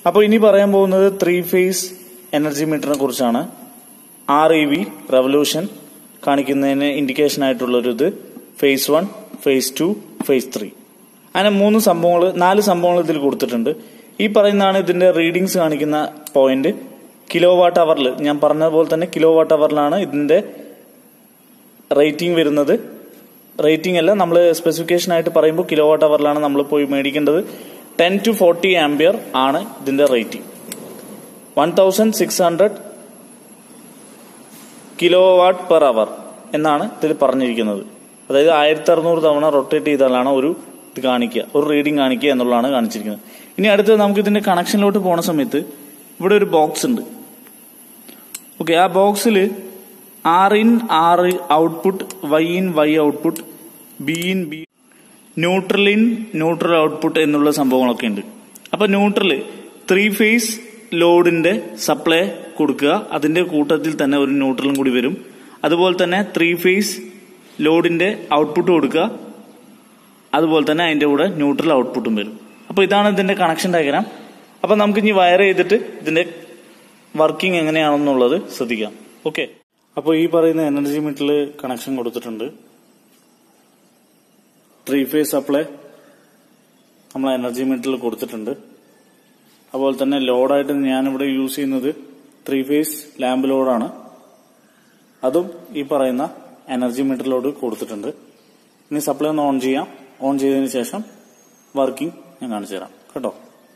അപ്പോൾ ഇനി പറയാൻ പോകുന്നത് ത്രീ ഫേസ് എനർജി മീറ്ററിനെ കുറിച്ചാണ് ആർ ഇ വി റവല്യൂഷൻ കാണിക്കുന്നതിന് ഇൻഡിക്കേഷൻ ആയിട്ടുള്ള ഒരു ഇത് phase one phase two phase three അങ്ങനെ മൂന്ന് സംഭവങ്ങൾ നാല് സംഭവങ്ങൾ ഇതിൽ കൊടുത്തിട്ടുണ്ട് ഈ പറയുന്നതാണ് ഇതിന്റെ റീഡിങ്സ് കാണിക്കുന്ന പോയിന്റ് കിലോ വാട്ട് അവറിൽ ഞാൻ പറഞ്ഞ പോലെ തന്നെ കിലോ വാട്ട് അവറിലാണ് ഇതിന്റെ റേറ്റിംഗ് വരുന്നത് റേറ്റിംഗ് അല്ല നമ്മൾ സ്പെസിഫിക്കേഷൻ ആയിട്ട് പറയുമ്പോൾ കിലോ വാട്ട് അവറിലാണ് നമ്മൾ പോയി മേടിക്കേണ്ടത് ടെൻ ടു ഫോർട്ടി ആംബിയർ ആണ് ഇതിന്റെ rating one thousand six hundred kilo watt per hour എന്നാണ് ഇതിൽ പറഞ്ഞിരിക്കുന്നത് അതായത് ആയിരത്തി അറുന്നൂറ് തവണ റൊട്ടേറ്റ് ചെയ്താലാണ് ഒരു ഇത് കാണിക്കുക ഒരു റീഡിംഗ് കാണിക്കുക എന്നുള്ളതാണ് കാണിച്ചിരിക്കുന്നത് ഇനി അടുത്തത് നമുക്ക് ഇതിന്റെ കണക്ഷനിലോട്ട് പോണ സമയത്ത് ഇവിടെ ഒരു ബോക്സ് ഉണ്ട് ഓക്കെ ആ ബോക്സിൽ R in R output Y in Y output B in B neutral in neutral output എന്നുള്ള സംഭവങ്ങളൊക്കെ ഉണ്ട് അപ്പൊ ന്യൂട്രൽ ത്രീ ഫേസ് ലോഡിന്റെ സപ്ലൈ കൊടുക്കുക അതിന്റെ കൂട്ടത്തിൽ തന്നെ ഒരു ന്യൂട്രലും കൂടി വരും അതുപോലെ തന്നെ ത്രീ ഫേസ് ലോഡിന്റെ ഔട്ട്പുട്ട് കൊടുക്കുക അതുപോലെ തന്നെ അതിന്റെ കൂടെ ന്യൂട്രൽ ഔട്ട്പുട്ടും വരും അപ്പൊ ഇതാണ് ഇതിന്റെ കണക്ഷൻ ഡയഗ്രാം അപ്പൊ നമുക്ക് ഇനി വയർ ചെയ്തിട്ട് ഇതിന്റെ വർക്കിംഗ് എങ്ങനെയാണെന്നുള്ളത് ശ്രദ്ധിക്കാം ഓക്കെ അപ്പോൾ ഈ പറയുന്ന എനർജി മീറ്ററിൽ കണക്ഷൻ കൊടുത്തിട്ടുണ്ട് ത്രീ ഫേസ് സപ്ലൈ നമ്മൾ എനർജി മീറ്ററിൽ കൊടുത്തിട്ടുണ്ട് അതുപോലെ തന്നെ ലോഡായിട്ട് ഞാനിവിടെ യൂസ് ചെയ്യുന്നത് ത്രീ ഫേസ് ലാമ്പ് ലോഡാണ് അതും ഈ പറയുന്ന എനർജി മീറ്ററിലോട് കൊടുത്തിട്ടുണ്ട് ഇനി സപ്ലൈ ഒന്ന് ഓൺ ചെയ്യാം ഓൺ ചെയ്തതിന് ശേഷം വർക്കിംഗ് ഞാൻ കാണിച്ചു തരാം കേട്ടോ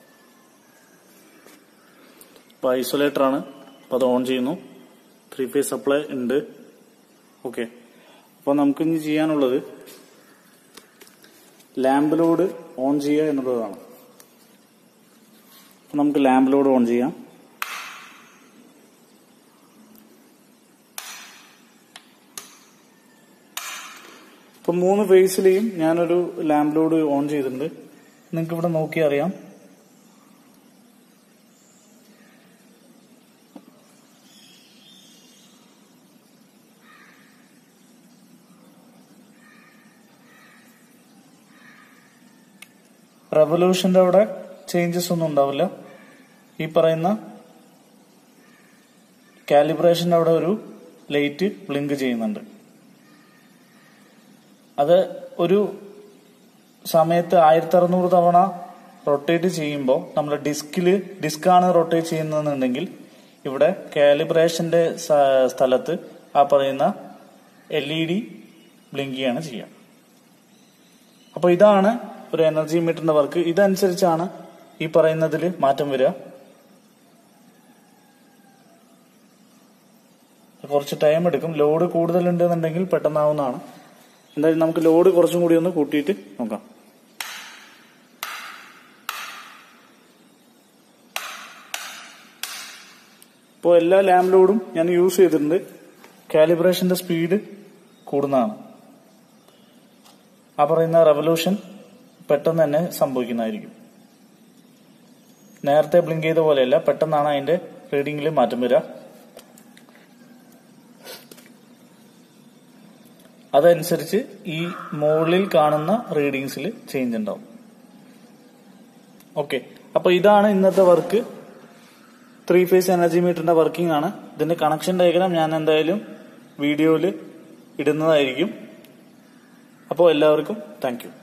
ഇപ്പൊ ഐസൊലേറ്റർ ആണ് അപ്പൊ അത് ഓൺ ചെയ്യുന്നു ത്രീ ഫേസ് സപ്ലൈ ഉണ്ട് ഓക്കെ അപ്പൊ നമുക്ക് ഇനി ചെയ്യാനുള്ളത് ലാമ്പ് ലോഡ് ഓൺ ചെയ്യുക എന്നുള്ളതാണ് അപ്പൊ നമുക്ക് ലാമ്പ് ലോഡ് ഓൺ ചെയ്യാം ഇപ്പൊ മൂന്ന് ഫേസിലെയും ഞാനൊരു ലാമ്പ് ലോഡ് ഓൺ ചെയ്തിട്ടുണ്ട് നിങ്ങൾക്ക് ഇവിടെ നോക്കി അറിയാം റെവല്യൂഷന്റെ അവിടെ ചേഞ്ചസ് ഒന്നും ഉണ്ടാവില്ല ഈ പറയുന്ന കാലിബ്രേഷന്റെ അവിടെ ഒരു ലൈറ്റ് ബ്ലിങ്ക് ചെയ്യുന്നുണ്ട് അത് ഒരു സമയത്ത് ആയിരത്തി അറുന്നൂറ് തവണ റൊട്ടേറ്റ് ചെയ്യുമ്പോൾ നമ്മൾ ഡിസ്കിൽ ഡിസ്കാണ് റൊട്ടേറ്റ് ചെയ്യുന്നതെന്നുണ്ടെങ്കിൽ ഇവിടെ കാലിബ്രേഷന്റെ സ്ഥലത്ത് ആ പറയുന്ന എൽ ഇ ഡി ബ്ലിങ്ക് ചെയ്യാണ് ചെയ്യുക അപ്പോൾ ഇതാണ് ഒരു എനർജി മീറ്ററിന്റെ വർക്ക് ഇതനുസരിച്ചാണ് ഈ പറയുന്നതിൽ മാറ്റം വരിക കുറച്ച് ടൈം എടുക്കും ലോഡ് കൂടുതലുണ്ട് എന്നുണ്ടെങ്കിൽ പെട്ടെന്നാവുന്നതാണ് എന്തായാലും നമുക്ക് ലോഡ് കുറച്ചും കൂടി ഒന്ന് കൂട്ടിയിട്ട് നോക്കാം ഇപ്പോൾ എല്ലാ ലാമ്പ് ലോഡും ഞാൻ യൂസ് ചെയ്തിട്ടുണ്ട് കാലിബ്രേഷന്റെ സ്പീഡ് കൂടുന്നതാണ് ആ പറയുന്ന റെവല്യൂഷൻ പെട്ടെന്ന് തന്നെ സംഭവിക്കുന്നതായിരിക്കും നേരത്തെ ബ്ലിങ്ക് ചെയ്ത പോലെയല്ല പെട്ടെന്നാണ് അതിന്റെ റീഡിംഗിൽ മാറ്റം വരിക അതനുസരിച്ച് ഈ മുകളിൽ കാണുന്ന റീഡിങ്സിൽ ചേഞ്ച് ഉണ്ടാവും ഓക്കെ അപ്പൊ ഇതാണ് ഇന്നത്തെ വർക്ക് ത്രീ ഫേസ് എനർജി മീറ്ററിന്റെ വർക്കിംഗ് ആണ് ഇതിന്റെ കണക്ഷൻ ഡയഗ്രാം ഞാൻ എന്തായാലും വീഡിയോയിൽ ഇടുന്നതായിരിക്കും അപ്പോൾ എല്ലാവർക്കും താങ്ക് യു